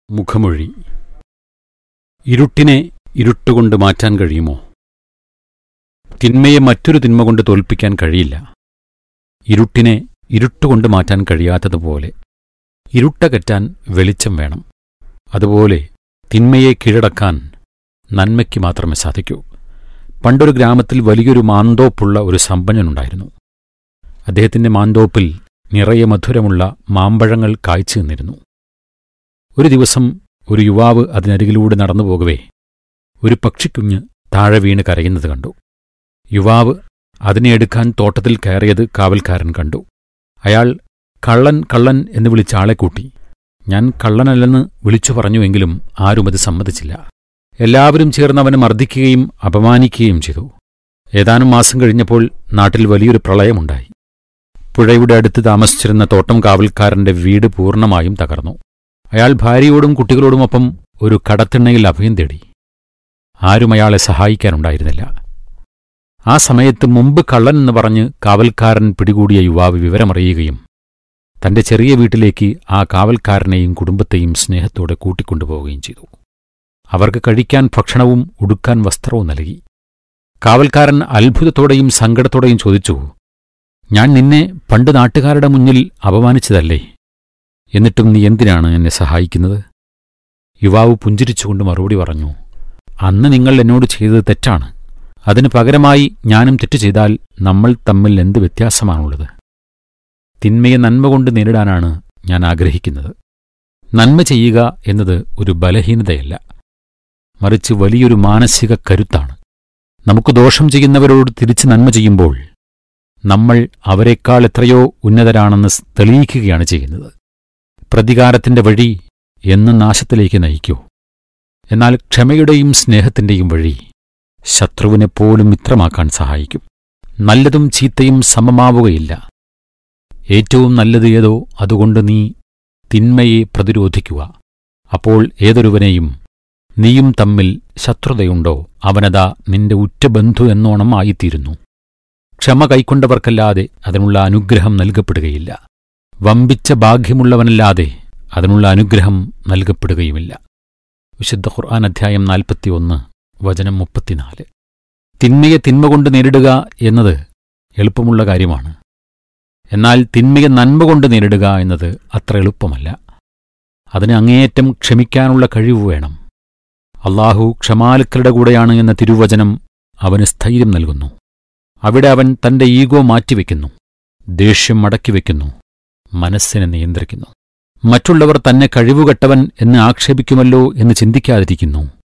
മുഖമൊഴി ഇരുട്ടിനെ ഇരുട്ടുകൊണ്ട് മാറ്റാൻ കഴിയുമോ തിന്മയെ മറ്റൊരു തിന്മ കൊണ്ട് തോൽപ്പിക്കാൻ കഴിയില്ല ഇരുട്ടിനെ ഇരുട്ടുകൊണ്ട് മാറ്റാൻ കഴിയാത്തതുപോലെ ഇരുട്ടകറ്റാൻ വെളിച്ചം വേണം അതുപോലെ തിന്മയെ കീഴടക്കാൻ നന്മയ്ക്ക് മാത്രമേ സാധിക്കൂ പണ്ടൊരു ഗ്രാമത്തിൽ വലിയൊരു മാന്തോപ്പുള്ള ഒരു സമ്പന്നനുണ്ടായിരുന്നു അദ്ദേഹത്തിന്റെ മാന്തോപ്പിൽ നിറയെ മധുരമുള്ള മാമ്പഴങ്ങൾ കായ്ച്ചു നിന്നിരുന്നു ഒരു ദിവസം ഒരു യുവാവ് അതിനരികിലൂടെ നടന്നു പോകവേ ഒരു പക്ഷിക്കുഞ്ഞ് താഴെ വീണ് കരയുന്നത് കണ്ടു യുവാവ് അതിനെ എടുക്കാൻ തോട്ടത്തിൽ കയറിയത് കാവൽക്കാരൻ കണ്ടു അയാൾ കള്ളൻ കള്ളൻ എന്ന് വിളിച്ച ആളെ കൂട്ടി ഞാൻ കള്ളനല്ലെന്ന് വിളിച്ചു പറഞ്ഞുവെങ്കിലും ആരും അത് സമ്മതിച്ചില്ല എല്ലാവരും ചേർന്ന് അവനെ മർദ്ദിക്കുകയും അപമാനിക്കുകയും ചെയ്തു ഏതാനും മാസം കഴിഞ്ഞപ്പോൾ നാട്ടിൽ വലിയൊരു പ്രളയമുണ്ടായി പുഴയുടെ അടുത്ത് താമസിച്ചിരുന്ന തോട്ടം കാവൽക്കാരന്റെ വീട് പൂർണ്ണമായും തകർന്നു അയാൾ ഭാര്യയോടും കുട്ടികളോടുമൊപ്പം ഒരു കടത്തിണ്ണയിൽ അഭയം തേടി ആരും അയാളെ സഹായിക്കാനുണ്ടായിരുന്നില്ല ആ സമയത്ത് മുമ്പ് കള്ളൻ എന്ന് പറഞ്ഞ് കാവൽക്കാരൻ പിടികൂടിയ യുവാവ് വിവരമറിയുകയും തന്റെ ചെറിയ വീട്ടിലേക്ക് ആ കാവൽക്കാരനെയും കുടുംബത്തെയും സ്നേഹത്തോടെ കൂട്ടിക്കൊണ്ടുപോവുകയും ചെയ്തു അവർക്ക് കഴിക്കാൻ ഭക്ഷണവും ഉടുക്കാൻ വസ്ത്രവും നൽകി കാവൽക്കാരൻ അത്ഭുതത്തോടെയും സങ്കടത്തോടെയും ചോദിച്ചു ഞാൻ നിന്നെ പണ്ട് നാട്ടുകാരുടെ മുന്നിൽ അപമാനിച്ചതല്ലേ എന്നിട്ടും നീ എന്തിനാണ് എന്നെ സഹായിക്കുന്നത് യുവാവ് പുഞ്ചിരിച്ചുകൊണ്ട് മറുപടി പറഞ്ഞു അന്ന് നിങ്ങൾ എന്നോട് ചെയ്തത് തെറ്റാണ് അതിന് പകരമായി ഞാനും തെറ്റ് ചെയ്താൽ നമ്മൾ തമ്മിൽ എന്ത് വ്യത്യാസമാണുള്ളത് തിന്മയെ നന്മ കൊണ്ട് നേരിടാനാണ് ഞാൻ ആഗ്രഹിക്കുന്നത് നന്മ ചെയ്യുക എന്നത് ഒരു ബലഹീനതയല്ല മറിച്ച് വലിയൊരു മാനസിക കരുത്താണ് നമുക്ക് ദോഷം ചെയ്യുന്നവരോട് തിരിച്ച് നന്മ ചെയ്യുമ്പോൾ നമ്മൾ അവരെക്കാൾ എത്രയോ ഉന്നതരാണെന്ന് തെളിയിക്കുകയാണ് ചെയ്യുന്നത് പ്രതികാരത്തിന്റെ വഴി എന്ന് നാശത്തിലേക്ക് നയിക്കൂ എന്നാൽ ക്ഷമയുടെയും സ്നേഹത്തിന്റെയും വഴി ശത്രുവിനെപ്പോലും മിത്രമാക്കാൻ സഹായിക്കും നല്ലതും ചീത്തയും സമമാവുകയില്ല ഏറ്റവും നല്ലത് ഏതോ അതുകൊണ്ട് നീ തിന്മയെ പ്രതിരോധിക്കുക അപ്പോൾ ഏതൊരുവനെയും നീയും തമ്മിൽ ശത്രുതയുണ്ടോ അവനതാ നിന്റെ ഉറ്റബന്ധു എന്നോണം ആയിത്തീരുന്നു ക്ഷമ കൈക്കൊണ്ടവർക്കല്ലാതെ അതിനുള്ള അനുഗ്രഹം നൽകപ്പെടുകയില്ല വമ്പിച്ച ഭാഗ്യമുള്ളവനല്ലാതെ അതിനുള്ള അനുഗ്രഹം നൽകപ്പെടുകയുമില്ല വിശുദ്ധ ഖുർആൻ അധ്യായം നാൽപ്പത്തിയൊന്ന് വചനം മുപ്പത്തിനാല് തിന്മയെ തിന്മ കൊണ്ട് നേരിടുക എന്നത് എളുപ്പമുള്ള കാര്യമാണ് എന്നാൽ തിന്മയെ നന്മ കൊണ്ട് നേരിടുക എന്നത് അത്ര എളുപ്പമല്ല അതിന് അങ്ങേയറ്റം ക്ഷമിക്കാനുള്ള കഴിവ് വേണം അള്ളാഹു ക്ഷമാലുക്കളുടെ കൂടെയാണ് എന്ന തിരുവചനം അവന് സ്ഥൈര്യം നൽകുന്നു അവിടെ അവൻ തന്റെ ഈഗോ മാറ്റിവെക്കുന്നു ദേഷ്യം മടക്കിവെക്കുന്നു മനസ്സിനെ നിയന്ത്രിക്കുന്നു മറ്റുള്ളവർ തന്നെ കഴിവുകെട്ടവൻ എന്ന് ആക്ഷേപിക്കുമല്ലോ എന്ന് ചിന്തിക്കാതിരിക്കുന്നു